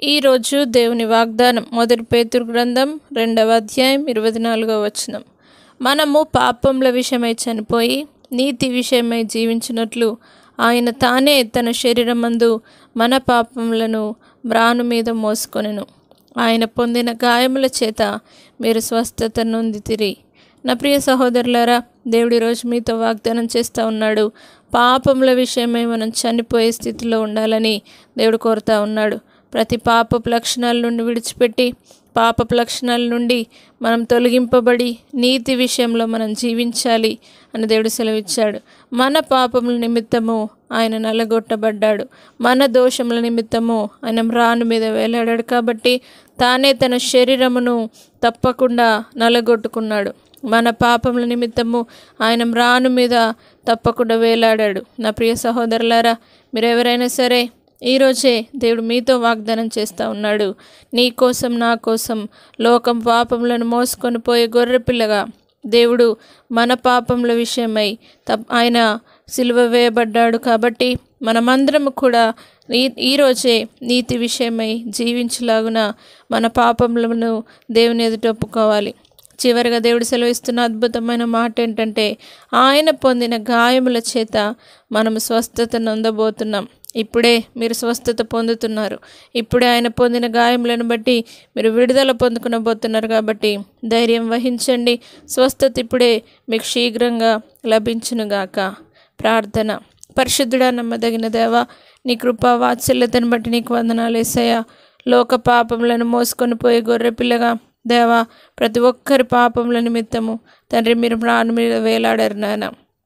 ఈరోజు దేవుని వాగ్దానం మొదటి పేతురు గ్రంథం రెండవ అధ్యాయం ఇరవై నాలుగవ వచనం మనము పాపముల విషయమై చనిపోయి నీతి విషయమై జీవించినట్లు ఆయన తానే తన శరీరమందు మన పాపములను మ్రాను మీద మోసుకొనెను ఆయన పొందిన గాయముల చేత మీరు స్వస్థత నొందితిరి నా ప్రియ సహోదరులారా దేవుడి రోజు మీతో వాగ్దానం చేస్తూ ఉన్నాడు పాపముల విషయమై మనం చనిపోయే స్థితిలో ఉండాలని దేవుడు కోరుతా ఉన్నాడు ప్రతి పాపపు లక్షణాల నుండి విడిచిపెట్టి పాపపు లక్షణాల నుండి మనం తొలగింపబడి నీతి విషయంలో మనం జీవించాలి అని దేవుడు సెలవిచ్చాడు మన పాపముల నిమిత్తము ఆయన నలగొట్టబడ్డాడు మన దోషముల నిమిత్తము ఆయన రాను మీద వేలాడాడు కాబట్టి తానే తన శరీరమును తప్పకుండా నలగొట్టుకున్నాడు మన పాపముల నిమిత్తము ఆయన రాను మీద తప్పకుండా వేలాడాడు నా ప్రియ సహోదరులారా మీరు ఎవరైనా సరే ఈరోజే దేవుడు మీతో వాగ్దానం చేస్తూ ఉన్నాడు నీ కోసం నా కోసం లోకం పాపములను మోసుకొని పోయే గొర్రెపిల్లగా దేవుడు మన పాపముల విషయమై తప్ ఆయన సిలువ వేయబడ్డాడు కాబట్టి మనమందరము కూడా ఈ ఈరోజే నీతి విషయమై జీవించలాగున మన పాపములను దేవుని ఎదుట ఒప్పుకోవాలి చివరిగా దేవుడు సెలవిస్తున్న అద్భుతమైన మాట ఏంటంటే ఆయన పొందిన గాయముల చేత మనము స్వస్థత నొందబోతున్నాం ఇప్పుడే మీరు స్వస్థత పొందుతున్నారు ఇప్పుడే ఆయన పొందిన గాయములను బట్టి మీరు విడుదల పొందుకునబోతున్నారు కాబట్టి ధైర్యం వహించండి స్వస్థత ఇప్పుడే మీకు శీఘ్రంగా లభించునుగాక ప్రార్థన పరిశుద్ధుడా నమ్మదగిన దేవ నీ కృపా వాత్సల్యతను బట్టి నీకు వందనాలు వేసాయా లోక పాపములను మోసుకొని పోయే గొర్రెపిల్లగా దేవా ప్రతి ఒక్కరి పాపముల నిమిత్తము తండ్రి మీరు ప్రాణం మీద వేలాడారు నాయన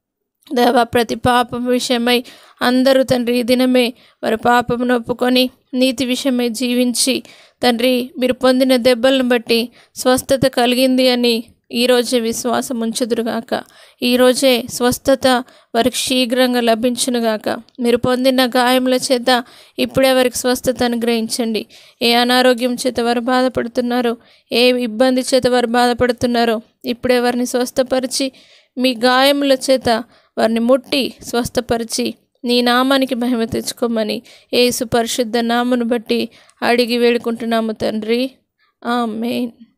దేవా ప్రతి పాపం విషయమై అందరూ తండ్రి ఈ దినమే వారి పాపమును ఒప్పుకొని నీతి విషయమై జీవించి తండ్రి మీరు పొందిన దెబ్బలను బట్టి స్వస్థత కలిగింది అని ఈరోజే విశ్వాసం ఉంచుదురుగాక ఈరోజే స్వస్థత వారికి శీఘ్రంగా లభించునుగాక మీరు పొందిన గాయముల చేత ఇప్పుడే వారికి స్వస్థత అనుగ్రహించండి ఏ అనారోగ్యం చేత వారు బాధపడుతున్నారో ఏ ఇబ్బంది చేత వారు బాధపడుతున్నారో ఇప్పుడే వారిని స్వస్థపరిచి మీ గాయముల చేత వారిని ముట్టి స్వస్థపరిచి నీ నామానికి మహిమ తెచ్చుకోమని ఏసు పరిశుద్ధ నామను బట్టి అడిగి వేడుకుంటున్నాము తండ్రి ఆమెన్